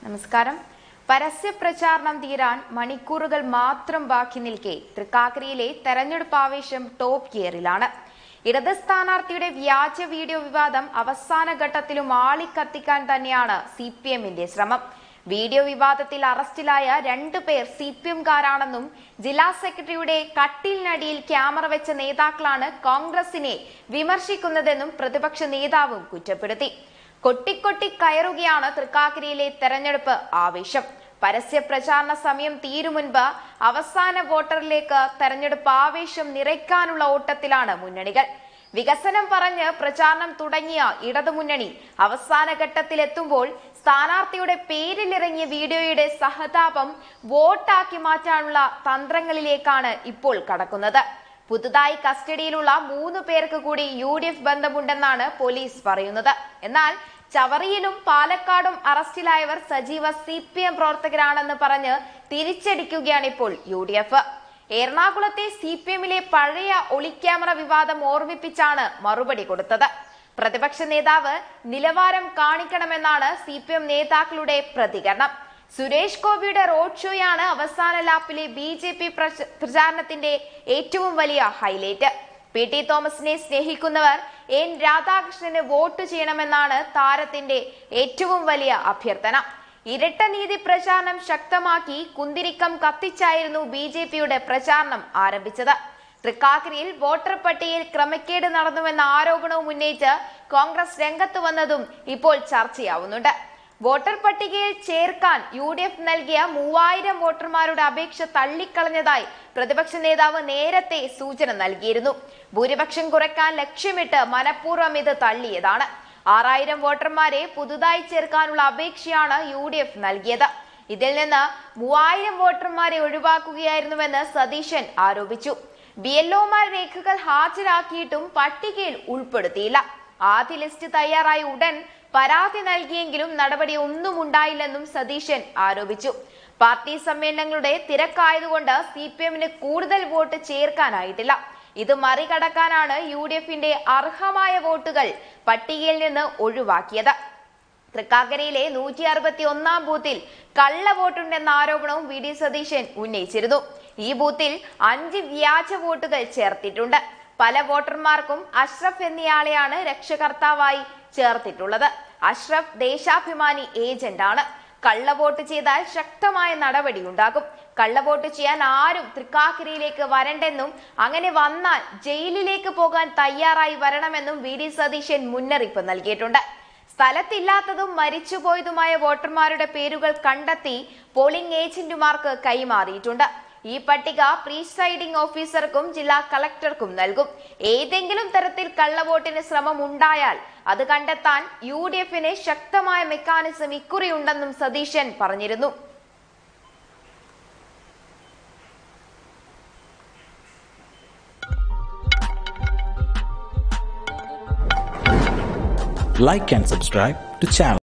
നമസ്കാരം പരസ്യപ്രചാരണം തീരാൻ മണിക്കൂറുകൾ മാത്രം ബാക്കി നിൽക്കെ തൃക്കാക്കരയിലെ തെരഞ്ഞെടുപ്പ് ആവേശം ടോപ്പ് ഗിയറിലാണ് ഇടത് സ്ഥാനാർത്ഥിയുടെ വ്യാജ വീഡിയോ വിവാദം അവസാന ഘട്ടത്തിലും ആളിക്കത്തിക്കാൻ തന്നെയാണ് സി പി എമ്മിന്റെ ശ്രമം വീഡിയോ വിവാദത്തിൽ അറസ്റ്റിലായ രണ്ടു പേർ സി പി എംകാരാണെന്നും ജില്ലാ സെക്രട്ടറിയുടെ കട്ടിലിനടിയിൽ ക്യാമറ വെച്ച നേതാക്കളാണ് കോൺഗ്രസിനെ വിമർശിക്കുന്നതെന്നും പ്രതിപക്ഷ നേതാവും കുറ്റപ്പെടുത്തി കൊട്ടിക്കൊട്ടി കയറുകയാണ് തൃക്കാക്കരയിലെ തെരഞ്ഞെടുപ്പ് ആവേശം പരസ്യ പ്രചാരണ സമയം തീരും മുൻപ് അവസാന വോട്ടറിലേക്ക് തെരഞ്ഞെടുപ്പ് ആവേശം നിറയ്ക്കാനുള്ള ഓട്ടത്തിലാണ് മുന്നണികൾ വികസനം പറഞ്ഞ് പ്രചാരണം തുടങ്ങിയ ഇടതുമുന്നണി അവസാന ഘട്ടത്തിലെത്തുമ്പോൾ സ്ഥാനാർത്ഥിയുടെ പേരിലിറങ്ങിയ വീഡിയോയുടെ സഹതാപം വോട്ടാക്കി മാറ്റാനുള്ള തന്ത്രങ്ങളിലേക്കാണ് ഇപ്പോൾ കടക്കുന്നത് പുതുതായി കസ്റ്റഡിയിലുള്ള മൂന്ന് പേർക്ക് കൂടി യു ഡി എഫ് ബന്ധമുണ്ടെന്നാണ് പോലീസ് പറയുന്നത് എന്നാൽ ചവറിയിലും പാലക്കാടും അറസ്റ്റിലായവർ സജീവ സി പി എം പ്രവർത്തകരാണെന്ന് പറഞ്ഞ് തിരിച്ചടിക്കുകയാണ് ഇപ്പോൾ യു ഡി എഫ് എറണാകുളത്തെ സി പി എമ്മിലെ പഴയ ഒളിക്യാമറ വിവാദം ഓർമ്മിപ്പിച്ചാണ് മറുപടി കൊടുത്തത് പ്രതിപക്ഷ നേതാവ് നിലവാരം കാണിക്കണമെന്നാണ് സി പി എം നേതാക്കളുടെ പ്രതികരണം സുരേഷ് ഗോപിയുടെ റോഡ് ഷോയാണ് അവസാന ലാപ്പിലെ ബി ജെ പി പ്രചാരണത്തിന്റെ ഏറ്റവും വലിയ ഹൈലൈറ്റ് പി ടി തോമസിനെ സ്നേഹിക്കുന്നവർ എൻ രാധാകൃഷ്ണന് വോട്ട് ചെയ്യണമെന്നാണ് താരത്തിന്റെ ഏറ്റവും വലിയ അഭ്യർത്ഥന ഇരട്ട നീതി പ്രചാരണം ശക്തമാക്കി കുന്തിരിക്കം കത്തിച്ചായിരുന്നു ബി ജെ പിയുടെ പ്രചാരണം ആരംഭിച്ചത് തൃക്കാക്കരയിൽ വോട്ടർ പട്ടികയിൽ ക്രമക്കേട് നടന്നുവെന്ന ആരോപണവും ഉന്നയിച്ച് കോൺഗ്രസ് രംഗത്ത് വന്നതും ഇപ്പോൾ ചർച്ചയാവുന്നുണ്ട് വോട്ടർ പട്ടികയിൽ ചേർക്കാൻ യു ഡി എഫ് നൽകിയ മൂവായിരം വോട്ടർമാരുടെ അപേക്ഷ തള്ളിക്കളഞ്ഞതായി പ്രതിപക്ഷ നേതാവ് നേരത്തെ സൂചന നൽകിയിരുന്നു ഭൂരിപക്ഷം കുറയ്ക്കാൻ ലക്ഷ്യമിട്ട് മനഃപൂർവ്വം ഇത് തള്ളിയതാണ് ആറായിരം വോട്ടർമാരെ പുതുതായി ചേർക്കാനുള്ള അപേക്ഷയാണ് യു ഡി എഫ് നൽകിയത് ഇതിൽ നിന്ന് മൂവായിരം വോട്ടർമാരെ ഒഴിവാക്കുകയായിരുന്നുവെന്ന് സതീശൻ ആരോപിച്ചു ബി എൽഒമാർ രേഖകൾ ഹാജരാക്കിയിട്ടും പട്ടികയിൽ ഉൾപ്പെടുത്തിയില്ല ആദ്യ ലിസ്റ്റ് തയ്യാറായ ഉടൻ പരാതി നൽകിയെങ്കിലും നടപടി ഒന്നും ഉണ്ടായില്ലെന്നും സതീശൻ ആരോപിച്ചു പാർട്ടി സമ്മേളനങ്ങളുടെ തിരക്കായതുകൊണ്ട് സി പി എമ്മിന് കൂടുതൽ വോട്ട് ചേർക്കാനായിട്ടില്ല ഇത് മറികടക്കാനാണ് യു ഡി എഫിന്റെ അർഹമായ വോട്ടുകൾ പട്ടികയിൽ നിന്ന് ഒഴിവാക്കിയത് തൃക്കാക്കരയിലെ നൂറ്റി അറുപത്തി ഒന്നാം ബൂത്തിൽ കള്ള വോട്ടുണ്ടെന്ന ആരോപണവും വി ഡി സതീശൻ ഉന്നയിച്ചിരുന്നു ഈ ബൂത്തിൽ അഞ്ച് വ്യാജ വോട്ടുകൾ ചേർത്തിട്ടുണ്ട് പല വോട്ടർമാർക്കും അഷ്റഫ് എന്നയാളെയാണ് രക്ഷകർത്താവായി ചേർത്തിട്ടുള്ളത് അഷ്റഫ് ദേശാഭിമാനി ഏജന്റ് ആണ് കള്ളവോട്ട് ചെയ്താൽ ശക്തമായ നടപടി ഉണ്ടാകും കള്ളവോട്ട് ചെയ്യാൻ ആരും തൃക്കാക്കരയിലേക്ക് വരണ്ടെന്നും അങ്ങനെ വന്നാൽ ജയിലിലേക്ക് പോകാൻ തയ്യാറായി വരണമെന്നും വി ഡി സതീശൻ മുന്നറിയിപ്പ് നൽകിയിട്ടുണ്ട് സ്ഥലത്തില്ലാത്തതും മരിച്ചുപോയതുമായ വോട്ടർമാരുടെ പേരുകൾ കണ്ടെത്തി പോളിംഗ് ഏജന്റുമാർക്ക് കൈമാറിയിട്ടുണ്ട് ഈ പട്ടിക പ്രീസൈഡിംഗ് ഓഫീസർക്കും ജില്ലാ കളക്ടർക്കും നൽകും ഏതെങ്കിലും തരത്തിൽ കള്ളവോട്ടിന് ശ്രമം ഉണ്ടായാൽ അത് കണ്ടെത്താൻ യു ഡി എഫിന് ശക്തമായ മെക്കാനിസം ഇക്കുറിയുണ്ടെന്നും സതീശൻ പറഞ്ഞിരുന്നു like and subscribe to channel